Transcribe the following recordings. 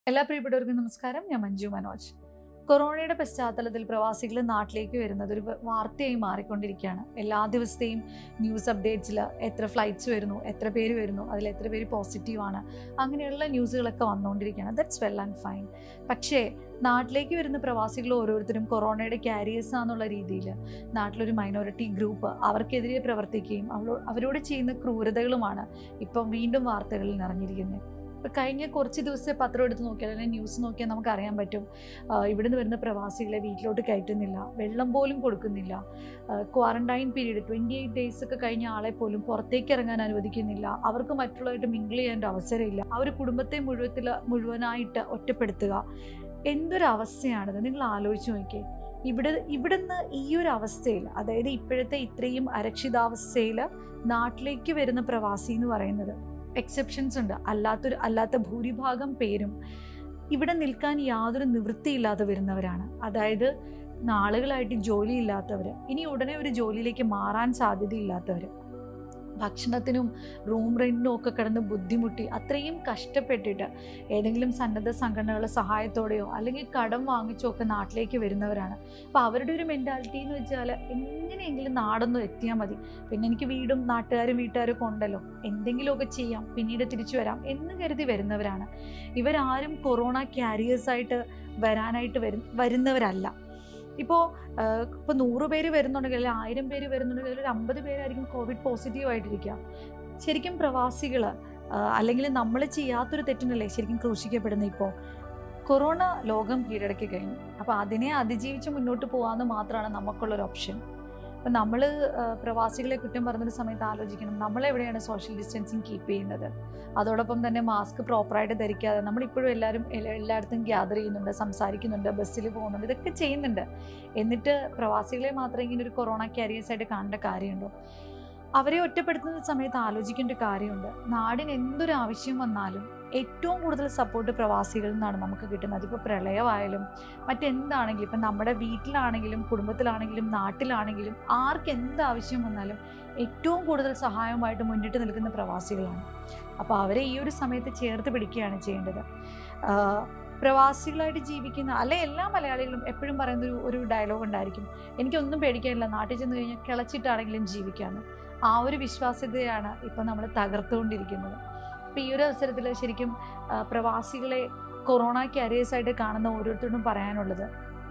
എല്ലാ പ്രിയപ്പെട്ടവർക്കും നമസ്കാരം ഞാൻ മഞ്ജു മനോജ് കൊറോണയുടെ പശ്ചാത്തലത്തിൽ പ്രവാസികൾ നാട്ടിലേക്ക് വരുന്നത് ഒരു വാർത്തയായി മാറിക്കൊണ്ടിരിക്കുകയാണ് എല്ലാ ദിവസത്തെയും ന്യൂസ് അപ്ഡേറ്റ്സിൽ എത്ര ഫ്ലൈറ്റ്സ് വരുന്നു എത്ര പേര് വരുന്നു അതിൽ എത്ര പേര് പോസിറ്റീവാണ് അങ്ങനെയുള്ള ന്യൂസുകളൊക്കെ വന്നുകൊണ്ടിരിക്കുകയാണ് ദറ്റ്സ് വെൽ ആൻഡ് ഫൈൻ പക്ഷേ നാട്ടിലേക്ക് വരുന്ന പ്രവാസികൾ ഓരോരുത്തരും കൊറോണയുടെ ക്യാരിയേഴ്സ് ആണെന്നുള്ള രീതിയിൽ നാട്ടിലൊരു മൈനോറിറ്റി ഗ്രൂപ്പ് അവർക്കെതിരെ പ്രവർത്തിക്കുകയും അവളോ അവരോട് ചെയ്യുന്ന ക്രൂരതകളുമാണ് ഇപ്പം വീണ്ടും വാർത്തകളിൽ നിറഞ്ഞിരിക്കുന്നത് ഇപ്പം കഴിഞ്ഞ കുറച്ച് ദിവസത്തെ പത്രം എടുത്ത് നോക്കിയാൽ അല്ലെങ്കിൽ ന്യൂസ് നോക്കിയാൽ നമുക്ക് അറിയാൻ പറ്റും ആഹ് ഇവിടുന്ന് വരുന്ന പ്രവാസികളെ വീട്ടിലോട്ട് കയറ്റുന്നില്ല വെള്ളം പോലും കൊടുക്കുന്നില്ല quarantine period twenty eight days ഒക്കെ കഴിഞ്ഞ ആളെ പോലും പുറത്തേക്ക് ഇറങ്ങാൻ അനുവദിക്കുന്നില്ല അവർക്ക് മറ്റുള്ളവരായിട്ട് മിങ്കിൾ ചെയ്യാൻ ഒരു അവസരമില്ല ആ ഒരു കുടുംബത്തെ മുഴുവത്തിൽ മുഴുവനായിട്ട് ഒറ്റപ്പെടുത്തുക എന്തൊരു അവസ്ഥയാണിത് നിങ്ങൾ ആലോചിച്ച് നോക്കിയേ ഇവിടെ ഇവിടുന്ന് ഈ ഒരു അവസ്ഥയിൽ അതായത് ഇപ്പോഴത്തെ ഇത്രയും അരക്ഷിതാവസ്ഥയിൽ നാട്ടിലേക്ക് വരുന്ന പ്രവാസി എന്ന് പറയുന്നത് എക്സെപ്ഷൻസ് ഉണ്ട് അല്ലാത്തൊരു അല്ലാത്ത ഭൂരിഭാഗം പേരും ഇവിടെ നിൽക്കാൻ യാതൊരു നിവൃത്തിയില്ലാതെ വരുന്നവരാണ് അതായത് നാളുകളായിട്ട് ജോലിയില്ലാത്തവർ ഇനി ഉടനെ ഒരു ജോലിയിലേക്ക് മാറാൻ സാധ്യതയില്ലാത്തവർ ഭക്ഷണത്തിനും റൂം റെൻറ്റിനും ഒക്കെ കിടന്ന് ബുദ്ധിമുട്ടി അത്രയും കഷ്ടപ്പെട്ടിട്ട് ഏതെങ്കിലും സന്നദ്ധ സംഘടനകളുടെ സഹായത്തോടെയോ അല്ലെങ്കിൽ കടം വാങ്ങിച്ചോ ഒക്കെ നാട്ടിലേക്ക് വരുന്നവരാണ് അപ്പോൾ അവരുടെ ഒരു മെൻറ്റാലിറ്റി എന്ന് വെച്ചാൽ എങ്ങനെയെങ്കിലും നാടൊന്നും എത്തിയാൽ മതി പിന്നെ എനിക്ക് വീടും നാട്ടുകാരും വീട്ടുകാരും ഒക്കെ ഉണ്ടല്ലോ എന്തെങ്കിലുമൊക്കെ ചെയ്യാം പിന്നീട് തിരിച്ചു വരാം എന്ന് കരുതി വരുന്നവരാണ് ഇവരാരും കൊറോണ ക്യാരിയേഴ്സായിട്ട് വരാനായിട്ട് വരു വരുന്നവരല്ല ഇപ്പോൾ ഇപ്പോൾ നൂറ് പേര് വരുന്നുണ്ടെങ്കിൽ അല്ലെങ്കിൽ ആയിരം പേര് വരുന്നുണ്ടെങ്കിൽ ഒരു അമ്പത് പേരായിരിക്കും കോവിഡ് പോസിറ്റീവ് ആയിട്ടിരിക്കുക ശരിക്കും പ്രവാസികൾ അല്ലെങ്കിൽ നമ്മൾ ചെയ്യാത്തൊരു തെറ്റിനല്ലേ ശരിക്കും ക്രൂശിക്കപ്പെടുന്നത് ഇപ്പോൾ കൊറോണ ലോകം കീഴടക്കി കഴിഞ്ഞു അപ്പോൾ അതിനെ അതിജീവിച്ച് മുന്നോട്ട് പോകാമെന്ന് മാത്രമാണ് നമുക്കുള്ളൊരു ഓപ്ഷൻ അപ്പം നമ്മൾ പ്രവാസികളെ കുറ്റം പറഞ്ഞൊരു സമയത്ത് ആലോചിക്കണം നമ്മളെവിടെയാണ് സോഷ്യൽ ഡിസ്റ്റൻസിങ് കീപ്പ് ചെയ്യുന്നത് അതോടൊപ്പം തന്നെ മാസ്ക് പ്രോപ്പറായിട്ട് ധരിക്കാതെ നമ്മളിപ്പോഴും എല്ലാവരും എല്ലാ- എല്ലായിടത്തും ഗ്യാദർ ചെയ്യുന്നുണ്ട് സംസാരിക്കുന്നുണ്ട് ബസ്സിൽ പോകുന്നുണ്ട് ഇതൊക്കെ ചെയ്യുന്നുണ്ട് എന്നിട്ട് പ്രവാസികളെ മാത്രം ഇങ്ങനെ ഒരു കൊറോണ ക്യാരിയേഴ്സ് ആയിട്ട് കാണേണ്ട കാര്യമുണ്ടോ അവരെ ഒറ്റപ്പെടുത്തുന്ന സമയത്ത് ആലോചിക്കേണ്ട കാര്യമുണ്ട് നാടിന് എന്തൊരു ആവശ്യം വന്നാലും ഏറ്റവും കൂടുതൽ സപ്പോർട്ട് പ്രവാസികളിൽ നിന്നാണ് നമുക്ക് കിട്ടുന്നത് അതിപ്പോൾ പ്രളയമായാലും മറ്റെന്താണെങ്കിലും ഇപ്പം നമ്മുടെ വീട്ടിലാണെങ്കിലും കുടുംബത്തിലാണെങ്കിലും നാട്ടിലാണെങ്കിലും ആർക്ക് എന്ത് ആവശ്യം വന്നാലും ഏറ്റവും കൂടുതൽ സഹായമായിട്ട് മുന്നിട്ട് നിൽക്കുന്ന പ്രവാസികളാണ് അപ്പോൾ അവരെ ഈ ഒരു സമയത്ത് ചേർത്ത് പിടിക്കുകയാണ് ചെയ്യേണ്ടത് ആഹ് പ്രവാസികളായിട്ട് ജീവിക്കുന്ന അല്ലെ എല്ലാ മലയാളികളും എപ്പോഴും പറയുന്ന ഒരു ഒരു ഡയലോഗ് ഉണ്ടായിരിക്കും എനിക്കൊന്നും പേടിക്കാനില്ല നാട്ടിൽ ചെന്ന് കഴിഞ്ഞാൽ കിളച്ചിട്ടാണെങ്കിലും ജീവിക്കാമെന്ന് ആ ഒരു വിശ്വാസ്യതയാണ് ഇപ്പം നമ്മൾ തകർത്തുകൊണ്ടിരിക്കുന്നത് അപ്പോൾ ഈ ഒരു അവസരത്തിൽ ശരിക്കും ആ, പ്രവാസികളെ കൊറോണ ക്യാരിയേഴ്സായിട്ട് കാണുന്ന ഓരോരുത്തരോടും പറയാനുള്ളത്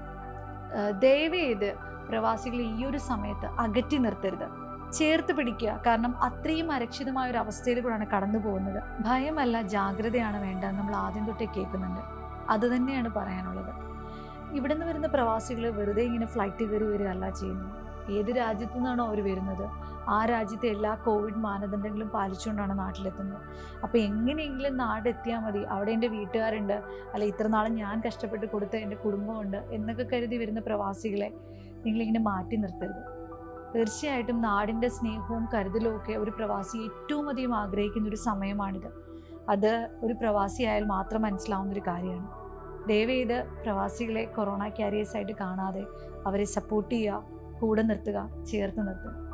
ആ, ദയവ് ചെയ്ത് പ്രവാസികളെ ഈ ഒരു സമയത്ത് അകറ്റി നിർത്തരുത് ചേർത്ത് പിടിക്കുക കാരണം അത്രയും അരക്ഷിതമായ ഒരു അവസ്ഥയിൽ കൂടെയാണ് കടന്നു പോകുന്നത് ഭയമല്ല ജാഗ്രതയാണ് വേണ്ടത് നമ്മൾ ആദ്യം തൊട്ടേ കേൾക്കുന്നുണ്ട് അത് തന്നെയാണ് പറയാനുള്ളത് ഇവിടുന്ന് വരുന്ന പ്രവാസികൾ വെറുതെ ഇങ്ങനെ ഫ്ലൈറ്റ് കയറി വരികയല്ല ചെയ്യുന്നത് ഏത് രാജ്യത്തു നിന്നാണോ അവർ വരുന്നത് ആ രാജ്യത്തെ എല്ലാ കോവിഡ് മാനദണ്ഡങ്ങളും പാലിച്ചുകൊണ്ടാണ് നാട്ടിലെത്തുന്നത് അപ്പോൾ എങ്ങനെയെങ്കിലും നാടെത്തിയാൽ മതി അവിടെ എൻ്റെ വീട്ടുകാരുണ്ട് അല്ല ഇത്ര നാളും ഞാൻ കഷ്ടപ്പെട്ട് കൊടുത്ത എൻ്റെ കുടുംബമുണ്ട് എന്നൊക്കെ കരുതി വരുന്ന പ്രവാസികളെ നിങ്ങളിങ്ങനെ മാറ്റി നിർത്തരുത് തീർച്ചയായിട്ടും നാടിൻ്റെ സ്നേഹവും കരുതലും ഒക്കെ ഒരു പ്രവാസി ഏറ്റവും അധികം ആഗ്രഹിക്കുന്ന ഒരു സമയമാണിത് അത് ഒരു പ്രവാസിയായാൽ മാത്രം മനസ്സിലാവുന്ന ഒരു കാര്യമാണ് ദയവ് ചെയ്ത് പ്രവാസികളെ കൊറോണ ക്യാരിയേഴ്സായിട്ട് കാണാതെ അവരെ സപ്പോർട്ട് ചെയ്യുക കൂടെ നിർത്തുക ചേർത്ത് നിർത്തുക